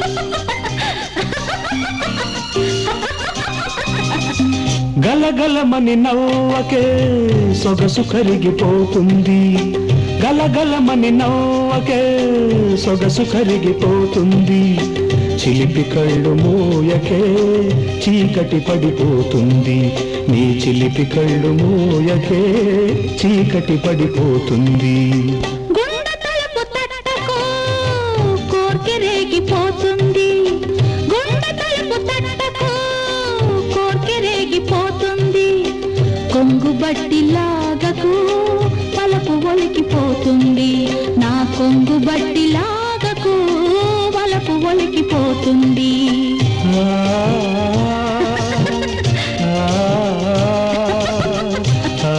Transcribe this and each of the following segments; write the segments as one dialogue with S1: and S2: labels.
S1: గలగలమని నవ్వకే సొగసు కరిగిపోతుంది గలగలమని నవ్వకే సొగసు కరిగిపోతుంది చిలిపి కళ్ళు మూయకే చీకటి పడిపోతుంది నీ చిలిపి కళ్ళు మూయకే చీకటి పడిపోతుంది
S2: గుండె తలుపు తట్టకు కోర్కె రేగిపోతుంది గుండె తలుపు తట్టకు కోర్కె రేగిపోతుంది కొంగు బట్టి లాగకు వలపు ఒలికిపోతుంది నా కొంగు బట్టి లాగకు వలపు ఒలికిపోతుంది
S1: ఆ, ఆ, ఆ,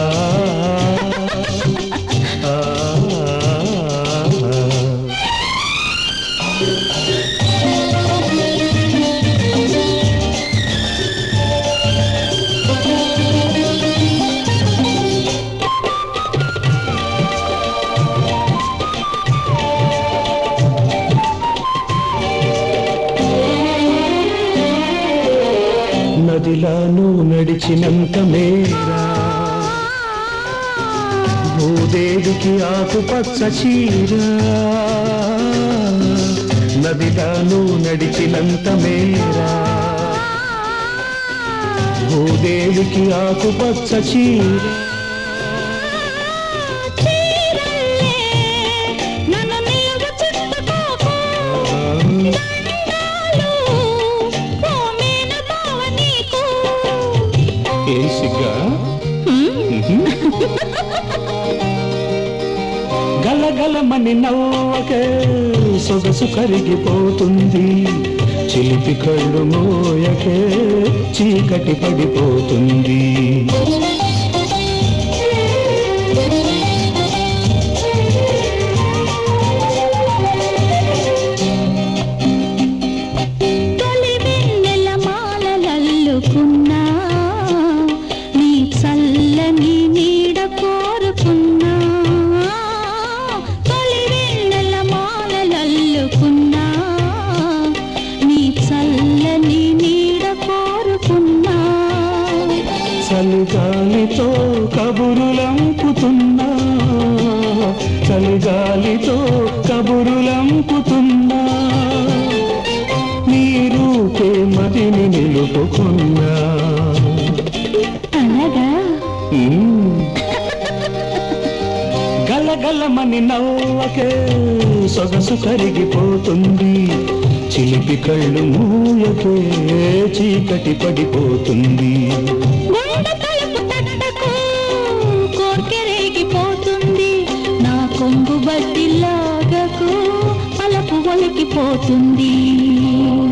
S1: ఆ, ఆ. నదిలాను నడిచినంత మేరా భూదేవికి ఆకుపచ్చ చీర నదిలాను నడిచినంత మేరా భూదేవికి ఆకుపచ్చ చీర
S2: చీరల్లే నన్ను నీవు చుట్టుకోకు దండాలు పోమేన బావ నీకు
S1: ఏం సిగ్గా గలగలమని నవ్వకే సొగసు కరిగిపోతుంది చిలిపి కళ్ళు మోయకే చీకటి పడిపోతుంది
S2: తొలి వెన్నెల మాలలల్లుకున్నా నీ చల్లని నీడ కోరుకున్నా తొలి వెన్నెల మాలలల్లుకున్నా నీ చల్లని నీడ కోరుకున్నా
S1: చలిగాలితో కబురులంపుతున్నా చలిగాలితో కబురులంపుతున్నా నీ రూపే మదిని నిలుపుకున్నా
S2: అనగా
S1: మ్మ్. గలగలమని నవ్వకే సొగసు కరిగిపోతుంది చిలిపి కళ్ళు మూయకే చీకటి పడిపోతుంది
S2: గుండె తలుపు తట్టకు కోర్కె రేగిపోతుంది నా కొంగు బట్టి లాగకు అలపు ఒలికిపోతుంది